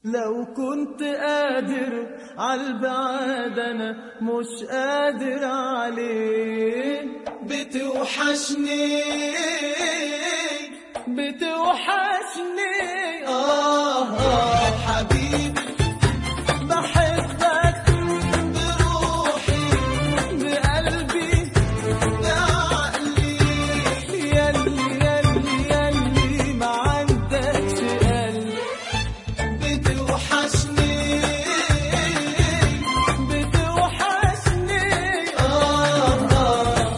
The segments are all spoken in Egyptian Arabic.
لو كنت قادر عالبعاد انا مش قادر عليه بتوحشني بتوحشني آه آه حبيبي بحبك بروحي بقلبي بعقلي يلي يلي يلي ما عندكش قلب بتوحشني بتوحشني آه آه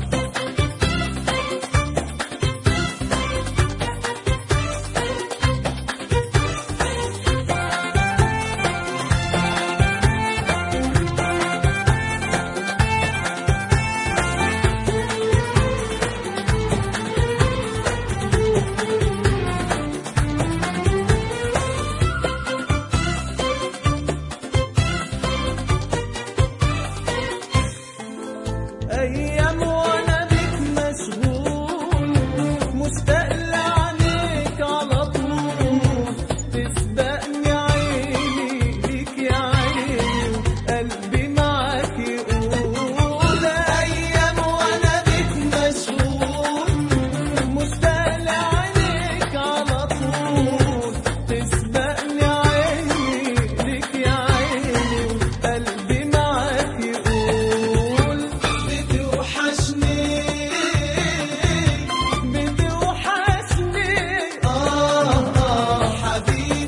أيام وأنا بك مشغول مشتاق لعينيك على طول تسبقني عيني ليك يا عيني قلبي معاك يقول أيام وأنا بك مشغول مشتاق لعينيك على طول تسبقني عيني ليك يا عيني قلبي معاك يقول بتوحشني بتوحشني آه آه حبيبي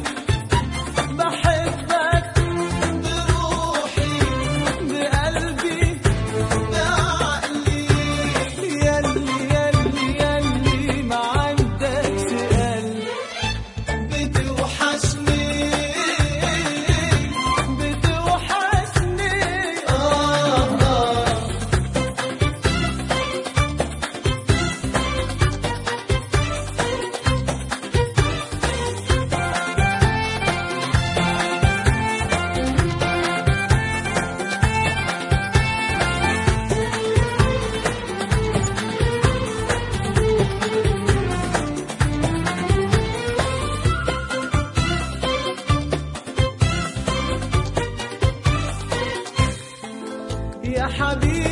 بحبك بروحي بقلبي بعقلي يلي يلي يلي ما عندكش قلب بتوحشني بتوحشني آه آه يا حبيبي